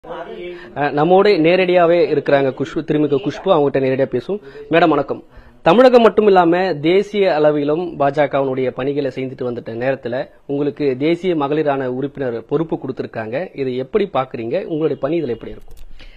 அஹ், நம்மோட நேரடியாவே இருக்கிறாங்க குஷ்பு திருமிக குஷ்பு அவங்ககிட்ட நேரடியா பேசும் மேடம் வணக்கம் தமிழகம் மட்டும் இல்லாம தேசிய அளவிலும் பாஜகவினுடைய பணிகளை செய்துட்டு வந்துட்ட நேரத்துல உங்களுக்கு தேசிய மகளிரான உறுப்பினர் பொறுப்பு கொடுத்திருக்காங்க இதை எப்படி பாக்குறீங்க உங்களுடைய பணி இதுல எப்படி இருக்கும்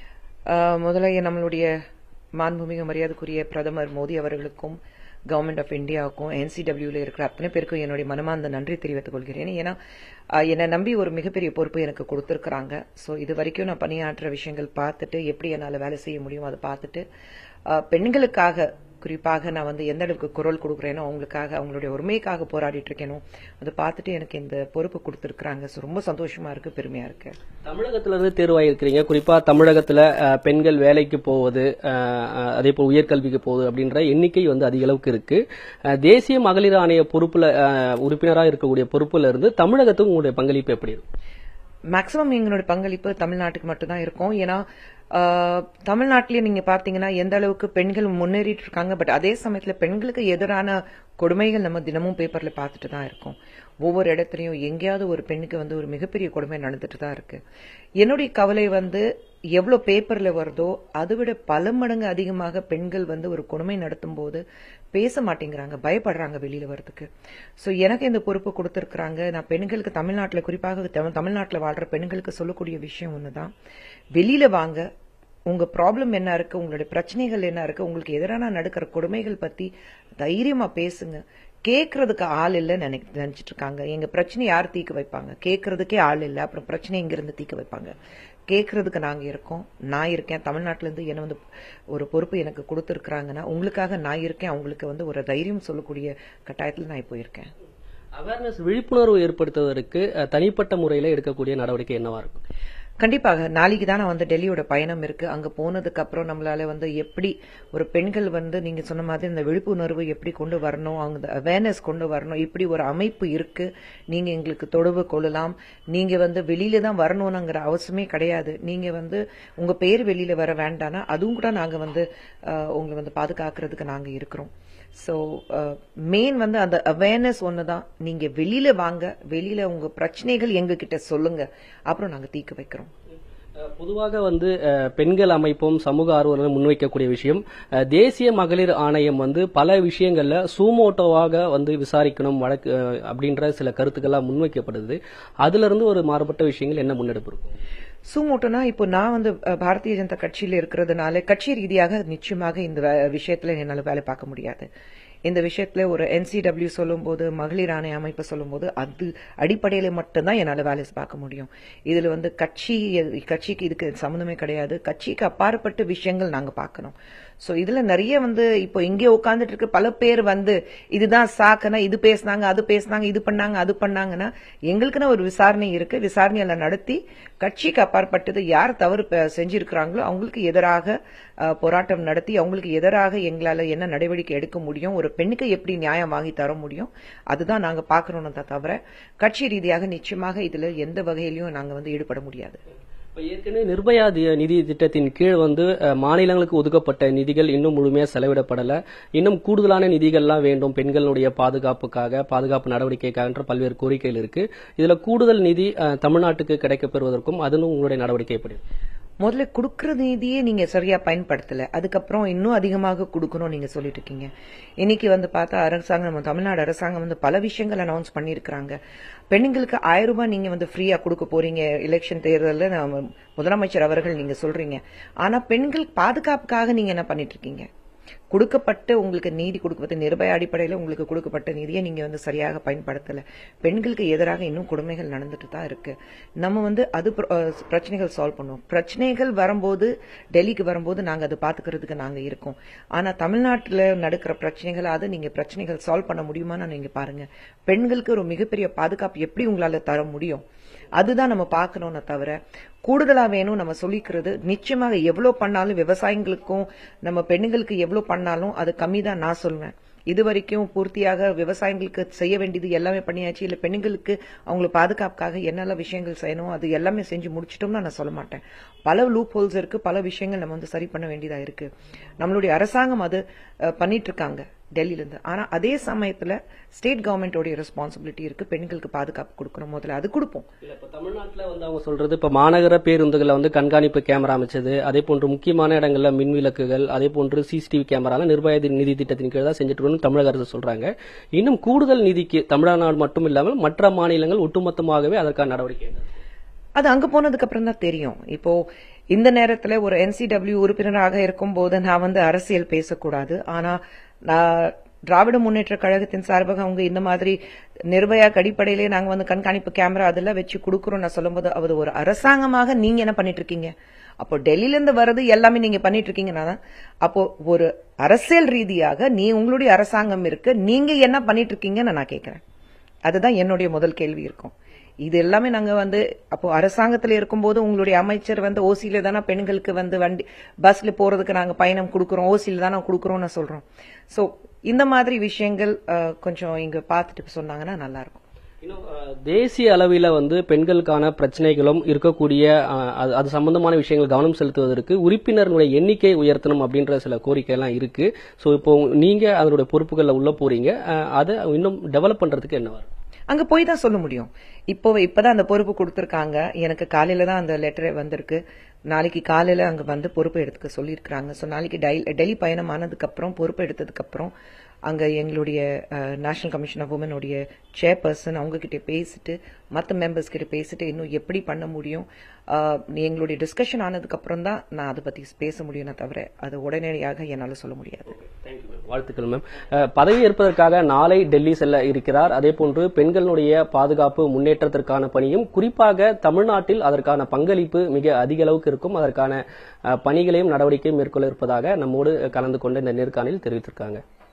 ஆஹ் முதல்ல நம்மளுடைய மாண்புமிகு மரியாதைக்குரிய பிரதமர் மோடி அவர்களுக்கும் கவர்மெண்ட் ஆஃப் இந்தியாவுக்கும் என்சிடபிள்யூல இருக்கிற அத்தனை பேருக்கும் என்னுடைய மனமார்ந்த நன்றி தெரிவித்துக் கொள்கிறேன் ஏன்னா ஆஹ் என்னை நம்பி ஒரு மிகப்பெரிய பொறுப்பு எனக்கு கொடுத்துருக்குறாங்க ஸோ இது வரைக்கும் நான் பணியாற்ற விஷயங்கள் பார்த்துட்டு எப்படி என்னால் வேலை செய்ய முடியும் அதை பார்த்துட்டு ஆஹ் பெண்களுக்காக குறிப்பாக நான் வந்து எந்த அளவுக்கு குரல் கொடுக்குறேனோ அவங்களுக்காக அவங்களுடைய உரிமைக்காக போராடிட்டு இருக்கேனோ அதை பார்த்துட்டு எனக்கு இந்த பொறுப்பு கொடுத்துருக்குறாங்க ஸோ ரொம்ப சந்தோஷமா இருக்கு பெருமையா இருக்கு தமிழகத்துல இருந்து தேர்வாயிருக்கிறீங்க குறிப்பா தமிழகத்துல அஹ், பெண்கள் வேலைக்கு போவது அஹ், அஹ், அதே போல் உயர்கல்விக்கு போவது அப்படின்ற எண்ணிக்கை வந்து அதிக அளவுக்கு இருக்கு அஹ், தேசிய மகளிர் ஆணைய பொறுப்புல அஹ், உறுப்பினரா இருக்கக்கூடிய பொறுப்புல இருந்து தமிழகத்துக்கு உங்களுடைய பங்களிப்பு எப்படி இருக்கும் மேக்சிமம் எங்களோட பங்களிப்பு தமிழ்நாட்டுக்கு மட்டும்தான் இருக்கும் ஏன்னா ஆஹ், தமிழ்நாட்டிலேயே நீங்க பாத்தீங்கன்னா எந்த அளவுக்கு பெண்கள் முன்னேறிட்டு இருக்காங்க பட் அதே சமயத்துல பெண்களுக்கு எதிரான கொடுமைகள் நம்ம தினமும் பேப்பர்ல பார்த்துட்டு தான் இருக்கோம் ஒவ்வொரு இடத்துலயும் எங்கேயாவது ஒரு பெண்ணுக்கு வந்து ஒரு மிகப்பெரிய கொடுமை நடந்துட்டு தான் இருக்கு என்னுடைய கவலை வந்து எவ்வளவு பேப்பர்ல வருதோ அதை விட பல மடங்கு அதிகமாக பெண்கள் வந்து ஒரு கொடுமை நடத்தும் போது பேச மாட்டேங்கிறாங்க பயப்படுறாங்க வெளியில வர்றதுக்கு சோ எனக்கு இந்த பொறுப்பு கொடுத்திருக்கிறாங்க நான் பெண்களுக்கு தமிழ்நாட்டுல குறிப்பாக தமிழ்- தமிழ்நாட்டுல வாழ்ற பெண்களுக்கு சொல்லக்கூடிய விஷயம் ஒண்ணுதான் வெளியில வாங்க உங்க ப்ராப்ளம் என்ன இருக்கு உங்களுடைய பிரச்சனைகள் என்ன இருக்கு உங்களுக்கு எதிரான நடக்கிற கொடுமைகள் பத்தி தைரியமா பேசுங்க கேட்கறதுக்கு ஆள் இல்ல நினைச்சிட்டு இருக்காங்க எங்க பிரச்சனை யார் தீர்க்க வைப்பாங்க கேட்கறதுக்கே ஆள் இல்ல அப்புறம் பிரச்சனை எங்க இருந்து தீர்க்க வைப்பாங்க கேட்கறதுக்கு நாங்க இருக்கோம் நான் இருக்கேன் தமிழ்நாட்டுல இருந்து என்ன வந்து ஒரு பொறுப்பு எனக்கு கொடுத்துருக்காங்கன்னா உங்களுக்காக நான் இருக்கேன் அவங்களுக்கு வந்து ஒரு தைரியம் சொல்லக்கூடிய கட்டாயத்துல நான் இப்போ இருக்கேன் அவேர்னஸ் விழிப்புணர்வு ஏற்படுத்துவதற்கு அஹ், தனிப்பட்ட முறையில எடுக்கக்கூடிய நடவடிக்கை என்னவா இருக்கும் கண்டிப்பாக நாளைக்கு தான் நான் வந்து டெல்லியோட பயணம் இருக்கு அங்க போனதுக்கு அப்புறம் நம்மளால வந்து எப்படி ஒரு பெண்கள் வந்து நீங்க சொன்ன மாதிரி இந்த விழிப்புணர்வு எப்படி கொண்டு வரணும் அவங்க அவேர்னஸ் கொண்டு வரணும் இப்படி ஒரு அமைப்பு இருக்கு நீங்க எங்களுக்கு தொடர்பு கொள்ளலாம் நீங்க வந்து வெளியில தான் வரணும்னுங்கிற அவசியமே கிடையாது நீங்க வந்து உங்க பேர் வெளியில வர வேண்டாம்னா அதுவும் கூட நாங்க வந்து அஹ், உங்களை வந்து பாதுகாக்கிறதுக்கு நாங்க இருக்கிறோம் ஸோ மெயின் வந்து அந்த அவேர்னஸ் ஒன்று தான் நீங்க வெளியில வாங்க வெளியில உங்க பிரச்சனைகள் எங்க கிட்ட சொல்லுங்க அப்புறம் நாங்க தீர்க்க வைக்கிறோம் அஹ், பொதுவாக வந்து அஹ், பெண்கள் அமைப்பும் சமூக ஆர்வலரும் முன்வைக்கக்கூடிய விஷயம் அஹ், தேசிய மகளிர் ஆணையம் வந்து பல விஷயங்கள்ல சூமோட்டோவாக வந்து விசாரிக்கணும் வழக்கு அஹ், அப்படின்ற சில கருத்துக்கள்லாம் முன்வைக்கப்படுது அதுல இருந்து ஒரு மாறுபட்ட விஷயங்கள் என்ன முன்னெடுப்பு இருக்கும் சூமோட்டோனா இப்போ நான் வந்து அஹ், பாரதிய ஜனதா கட்சியில இருக்கிறதுனால கட்சி ரீதியாக நிச்சயமாக இந்த வே- விஷயத்துல என்னால வேலை பார்க்க முடியாது இந்த விஷயத்துல ஒரு என்சிடபிள்யூ சொல்லும்போது மகளிர் ஆணைய அமைப்பு சொல்லும்போது அது அடிப்படையில மட்டும்தான் என்னால வேலை பார்க்க முடியும் இதுல வந்து கட்சி கட்சிக்கு இதுக்கு சம்மந்தமே கிடையாது கட்சிக்கு அப்பாற்பட்ட விஷயங்கள் நாங்க பார்க்கணும் சோ இதுல நிறைய வந்து இப்போ இங்கே உட்கார்ந்துட்டு இருக்க பல பேர் வந்து இதுதான் சாக்குனா இது பேசுனாங்க அது பேசுனாங்க இது பண்ணாங்க அது பண்ணாங்கன்னா எங்களுக்குன்னு ஒரு விசாரணை இருக்கு விசாரணையில நடத்தி கட்சிக்கு அப்பாற்பட்டது யார் தவறு ப- செஞ்சிருக்கிறாங்களோ அவங்களுக்கு எதிராக அஹ், போராட்டம் நடத்தி அவங்களுக்கு எதிராக எங்களால என்ன நடவடிக்கை எடுக்க முடியும் ஒரு பெண்ணுக்கு எப்படி நியாயம் வாங்கி தர முடியும் அதுதான் நாங்க பாக்குறோம் தவிர கட்சி ரீதியாக நிச்சயமாக இதுல எந்த வகையிலும் நாங்க வந்து ஈடுபட முடியாது இப்ப ஏற்கனவே நிர்பயா தி- நிதி திட்டத்தின் கீழ் வந்து அஹ், மாநிலங்களுக்கு ஒதுக்கப்பட்ட நிதிகள் இன்னும் முழுமையா செலவிடப்படல இன்னும் கூடுதலான நிதிகள்லாம் வேண்டும் பெண்களுடைய பாதுகாப்புக்காக பாதுகாப்பு நடவடிக்கைக்காக பல்வேறு கோரிக்கைகள் இருக்கு இதுல கூடுதல் நிதி அஹ், தமிழ்நாட்டுக்கு கிடைக்கப் பெறுவதற்கும் அதுவும் உங்களுடைய நடவடிக்கை எப்படி இருக்கு? முதல்ல கொடுக்கற நிதியே நீங்க சரியா பயன்படுத்தல அதுக்கப்புறம் இன்னும் அதிகமாக கொடுக்கணும் நீங்க சொல்லிட்டு இருக்கீங்க இன்னைக்கு வந்து பார்த்தா அரசாங்கம் நம்ம தமிழ்நாடு அரசாங்கம் வந்து பல விஷயங்கள் அனௌன்ஸ் பண்ணியிருக்கிறாங்க பெண்களுக்கு ஆயிரம் ரூபாய் நீங்க வந்து ஃப்ரீயா கொடுக்க போறீங்க எலெக்ஷன் தேர்தலில் நம்ம முதலமைச்சர் அவர்கள் நீங்க சொல்றீங்க ஆனா பெண்கள் பாதுகாப்புக்காக நீங்க என்ன பண்ணிட்டு இருக்கீங்க கொடுக்கப்பட்ட உங்களுக்கு நீதி கொடுக்கப்பட்ட நிர்பய அடிப்படையில் உங்களுக்கு கொடுக்கப்பட்ட நிதியை நீங்க வந்து சரியாக பயன்படுத்தல பெண்களுக்கு எதிராக இன்னும் கொடுமைகள் நடந்துட்டு தான் இருக்கு நம்ம வந்து அது பிர- அஹ் பிரச்சனைகள் சால்வ் பண்ணுவோம் பிரச்சனைகள் வரும்போது டெல்லிக்கு வரும்போது நாங்க அதை பாத்துக்கிறதுக்கு நாங்க இருக்கோம் ஆனா தமிழ்நாட்டுல நடக்கிற பிரச்சனைகள் அது நீங்க பிரச்சனைகள் சால்வ் பண்ண முடியுமான்னு நீங்க பாருங்க பெண்களுக்கு ஒரு மிகப்பெரிய பாதுகாப்பு எப்படி உங்களால தர முடியும் அதுதான் நம்ம பார்க்கணும்னு தவிர கூடுதலா வேணும் நம்ம சொல்லிக்கிறது நிச்சயமாக எவ்வளவு பண்ணாலும் விவசாயிகளுக்கும் நம்ம பெண்களுக்கு எவ்வளவு பண்ணாலும் அது கம்மி தான் நான் சொல்வேன் இது வரைக்கும் பூர்த்தியாக விவசாயிகளுக்கு செய்ய வேண்டியது எல்லாமே பண்ணியாச்சு இல்ல பெண்களுக்கு அவங்களை பாதுகாப்புக்காக என்னெல்லாம் விஷயங்கள் செய்யணும் அது எல்லாமே செஞ்சு முடிச்சிட்டோம்னு நான் சொல்ல மாட்டேன் பல லூப் ஹோல்ஸ் இருக்கு பல விஷயங்கள் நம்ம வந்து சரி பண்ண வேண்டியதா இருக்கு நம்மளுடைய அரசாங்கம் அது அஹ், பண்ணிட்டு இருக்காங்க டெல்லியில இருந்து ஆனா அதே சமயத்துல ஸ்டேட் கவர்மெண்டோடைய ரெஸ்பான்சிபிலிட்டி இருக்கு பெண்களுக்கு பாதுகாப்பு கொடுக்கணும் முதல்ல அது கொடுப்போம் இல்ல இப்ப தமிழ்நாட்டுல வந்து அவங்க சொல்றது இப்ப மாநகர பேருந்துகளை வந்து கண்காணிப்பு கேமரா அமைச்சது அதே போன்று முக்கியமான இடங்கள்ல மின் விளக்குகள் அதே போன்று சிசிடிவி கேமரா நிர்பய நிதி திட்டத்தின் கீழ் தான் செஞ்சுட்டு இருக்கணும்னு தமிழக அரசு சொல்றாங்க இன்னும் கூடுதல் நிதிக்கு தமிழ்நாடு மட்டும் இல்லாமல் மற்ற மாநிலங்கள் ஒட்டுமொத்தமாகவே அதற்கான நடவடிக்கை என்ன? அது அங்க போனதுக்கு அப்புறம் தான் தெரியும் இப்போ இந்த நேரத்துல ஒரு என்சிடபிள்யூ உறுப்பினராக இருக்கும்போது நான் வந்து அரசியல் பேசக்கூடாது ஆனா நான் திராவிட முன்னேற்ற கழகத்தின் சார்பாக அவங்க இந்த மாதிரி நிர்பயா அடிப்படையிலே நாங்க வந்து கண்காணிப்பு கேமரா அதெல்லாம் வச்சு கொடுக்குறோம் நான் சொல்லும்போது அது ஒரு அரசாங்கமாக நீங்க என்ன பண்ணிட்டு இருக்கீங்க அப்போ டெல்லியில இருந்து வர்றது எல்லாமே நீங்க பண்ணிட்டு இருக்கீங்கன்னா தான் அப்போ ஒரு அரசியல் ரீதியாக நீ உங்களுடைய அரசாங்கம் இருக்கு நீங்க என்ன பண்ணிட்டு இருக்கீங்கன்னு நான் கேட்கிறேன் அதுதான் என்னுடைய முதல் கேள்வி இருக்கும் இது எல்லாமே நாங்க வந்து அப்போ அரசாங்கத்துல இருக்கும்போது உங்களுடைய அமைச்சர் வந்து ஓசியில தானே பெண்களுக்கு வந்து வண்டி பஸ்ல போறதுக்கு நாங்க பயணம் கொடுக்குறோம் ஓசியில தானே கொடுக்குறோம்னு சொல்றோம் சோ இந்த மாதிரி விஷயங்கள் அஹ், கொஞ்சம் இங்க பார்த்துட்டு சொன்னாங்கன்னா நல்லா இருக்கும் இன்னும் அஹ், தேசிய அளவில் வந்து பெண்களுக்கான பிரச்சனைகளும் இருக்கக்கூடிய அஹ், அது அது சம்பந்தமான விஷயங்கள் கவனம் செலுத்துவதற்கு உறுப்பினர்களுடைய எண்ணிக்கை உயர்த்தணும் அப்படின்ற சில கோரிக்கை எல்லாம் இருக்கு ஸோ இப்போ நீங்க அதனுடைய பொறுப்புகளில் உள்ள போறீங்க அஹ், அதை இன்னும் டெவலப் பண்றதுக்கு என்ன வரும் அங்க போய் தான் சொல்ல முடியும் இப்போ இப்பதான் அந்த பொறுப்பு கொடுத்திருக்காங்க எனக்கு காலையில தான் அந்த லெட்டர் வந்திருக்கு நாளைக்கு காலையில அங்க வந்து பொறுப்பு எடுத்துக்க சொல்லியிருக்காங்க ஸோ நாளைக்கு டெல்- டெல்லி பயணம் ஆனதுக்கு அப்புறம் பொறுப்பு எடுத்ததுக்கு அப்புறம் அங்க எங்களுடைய நேஷனல் கமிஷன் ஆஃப் உமனுடைய சேர்பர்சன் அவங்க கிட்ட பேசிட்டு மற்ற மெம்பர்ஸ் கிட்ட பேசிட்டு இன்னும் எப்படி பண்ண முடியும் அஹ், எங்களுடைய டிஸ்கஷன் ஆனதுக்கு அப்புறம் தான் நான் அதை பத்தி பேச முடியுமே தவிர அது உடனடியாக என்னால சொல்ல முடியாது Thank you, ma'am. வாழ்த்துக்கள் மேம் அஹ், பதவி ஏற்பதற்காக நாளை டெல்லி செல்ல இருக்கிறார் அதே போன்று பெண்களுடைய பாதுகாப்பு முன்னேற்றத்திற்கான பணியும் குறிப்பாக தமிழ்நாட்டில் அதற்கான பங்களிப்பு மிக அதிக அளவுக்கு இருக்கும் அதற்கான அஹ், பணிகளையும் நடவடிக்கையும் மேற்கொள்ள இருப்பதாக நம்மோடு கலந்து கொண்ட இந்த நேர்காணலில் தெரிவித்திருக்காங்க